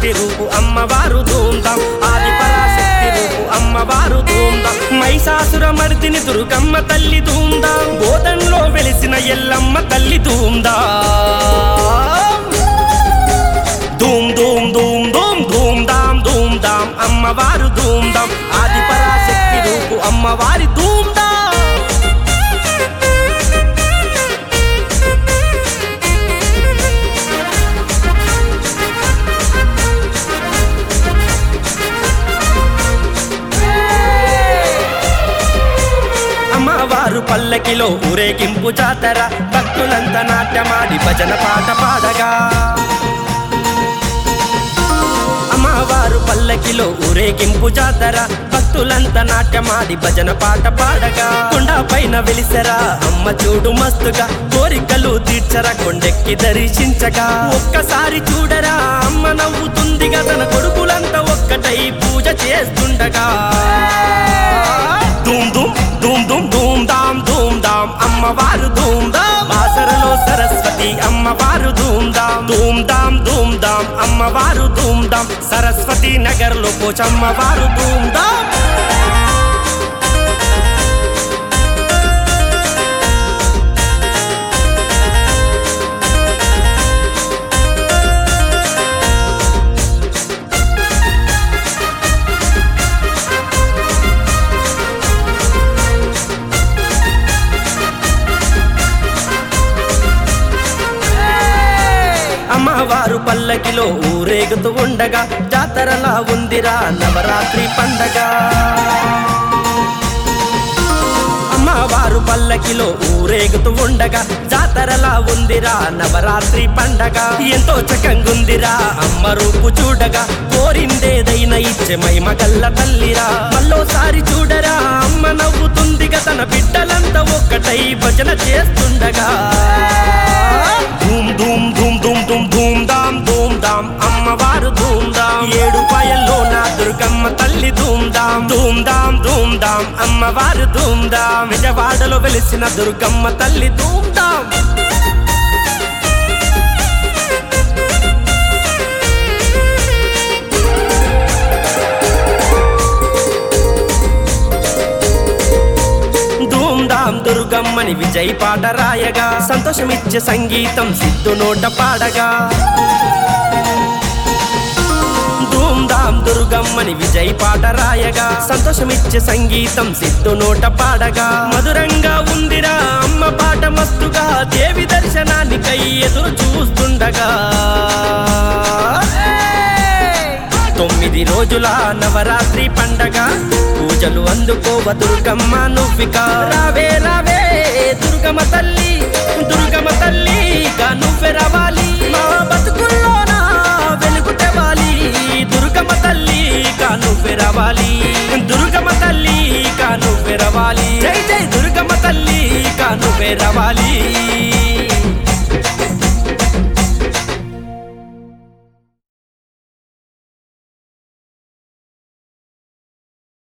పరాశక్తి రూపు అమ్మవారు ధూమ్ధాం ఆది పరాశక్తి రూపు అమ్మవారు ధూమ్ధాం మైసాసుర మర్దిని దుర్గమ్మ తల్లి ధూమ్ధాం బోధంలో వెలిసిన ఎల్లమ్మ తల్లి ధూమ్ధాం ధూమ్ ధూమ్ ధూమ్ ధూమ్ ధూమ్ ధామ్ ధూమ్ ధామ్ అమ్మవారు ధూమ్ ధామ్ ఆది పరాశక్తి రూపు అమ్మవారి ధూమ్ ధామ్ అమ్మవారు పల్లకిలో ఊరేగింపు జాతర భక్తులంతా నాట్యమాడి భజన పాట పాడగా అమ్మవారు పల్లకిలో ఊరేగింపు జాతర భక్తులంతా నాట్యమాడి భజన పాట పాడగా కొండ పైన వెలిసరా అమ్మ చూడు మస్తుగా కోరికలు తీర్చరా కొండెక్కి దర్శించగా ఒక్కసారి చూడరా అమ్మ నవ్వుతుందిగా తన కొడుకులంతా ఒక్కటై పూజ చేస్తుండగా ధూమ్ ధూమ్ ధూమ్ ధూమ్ ధూమ్ ధామ్ ధూమ్ ధామ్ అమ్మవారు ధూమ్ ధామ్ బాసరలో సరస్వతి అమ్మవారు ధూమ్ ధామ్ ధూమ్ ధామ్ ధూమ్ ధామ్ అమ్మవారు ధూమ్ ధామ్ సరస్వతి నగర్ లో పోచమ్మవారు ధూమ్ ధామ్ అమ్మవారు పల్లకిలో ఊరేగుతూ ఉండగా జాతరలా ఉందిరా నవరాత్రి పండగ అమ్మవారు పల్లకిలో ఊరేగుతూ ఉండగా జాతరలా ఉందిరా నవరాత్రి పండగ ఎంతో చకంగుందిరా అమ్మ రూపు చూడగా కోరిందేదైనా ఇచ్చే మహిమ గల్ల తల్లిరా మళ్ళోసారి చూడరా అమ్మ నవ్వుతుందిగా తన బిడ్డలంతా ఒక్కటై భజన చేస్తుండగా ధూమ్ ధూమ్ ధూమ్ ధూమ్ ధూమ్ ధూమ్ ధామ్ ధూమ్ ధామ్ అమ్మవారు ధూమ్ ధామ్ ఏడు పాయల్లో నా దుర్గమ్మ తల్లి ధూమ్ ధామ్ ధూమ్ ధామ్ ధూమ్ ధామ్ అమ్మవారు ధూమ్ ధామ్ విజయవాడలో వెలిసిన దుర్గమ్మ తల్లి ధూమ్ ధామ్ ధూమ్ ధామ్ దుర్గమ్మని విజయ్ పాట రాయగా సంతోషమిచ్చే సంగీతం సిద్ధు నోట పాడగా ధూమ్ ధామ్ దుర్గమ్మని విజయ్ పాట రాయగా సంతోషమిచ్చే సంగీతం సిద్ధు నోట పాడగా మధురంగా ఉందిరా అమ్మ పాట మస్తుగా దేవి దర్శనానికై ఎదురు చూస్తుండగా తొమ్మిది రోజుల నవరాత్రి పండగ పూజలు అందుకోవ దుర్గమ్మ నువ్విక రావే రావే దుర్గమ్మ తల్లి దుర్గమ్మ తల్లి ఇక నువ్వే రావాలి మా బతుకుల్లోన వెలుగు తెవాలి దుర్గమ్మ తల్లి ఇక నువ్వే రావాలి దుర్గమ్మ తల్లి ఇక నువ్వే రావాలి జై జై దుర్గమ్మ తల్లి ఇక నువ్వే రావాలి